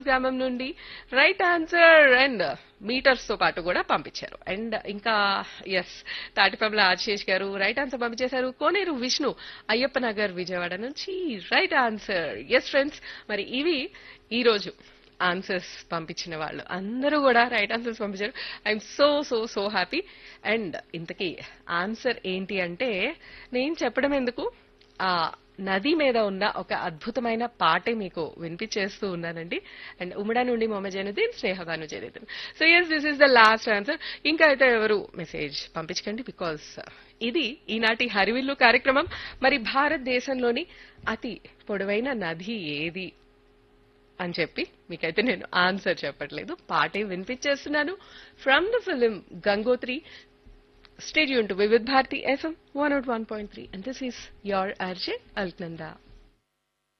గ్రామం నుండి right answer and metres తో పాటు కూడా పంపించారు అండ్ ఇంకా ఎస్ తాటిపంల ఆశేష్ గారు రైట్ ఆన్సర్ పంపించేశారు కోనేరు విష్ణు అయ్యప్ప నగర్ విజయవాడ నుంచి రైట్ ఆన్సర్ ఎస్ ఫ్రెండ్స్ మరి ఇవి ఈ రోజు ఆన్సర్స్ పంపించిన వాళ్ళు అందరూ కూడా రైట్ ఆన్సర్స్ పంపించారు I'm so so so happy and ఇంతకీ ఆన్సర్ ఏంటి అంటే నేను చెప్పడం ఎందుకు ఆ నది మీద ఉన్న ఒక అద్భుతమైన పాటే మీకు వినిపించేస్తూ ఉన్నానండి అండ్ ఉమ్మడా నుండి Mohammed Zainuddin Snehabanu Zainuddin so yes this is the last answer ఇంకా అయితే ఎవరు మెసేజ్ పంపించకండి బికాస్ ఇది ఈనాటి హరివిల్లు కార్యక్రమం మరి భారతదేశంలోని అతి పొడవైన నది ఏది అని చెప్పి మీకైతే నేను ఆన్సర్ చెప్పట్లేదు పాటే వినిపించేస్తున్నాను from the film Gangotri stay tuned to Vividh Bharati FM one oh one point three and this is your RJ Alaknanda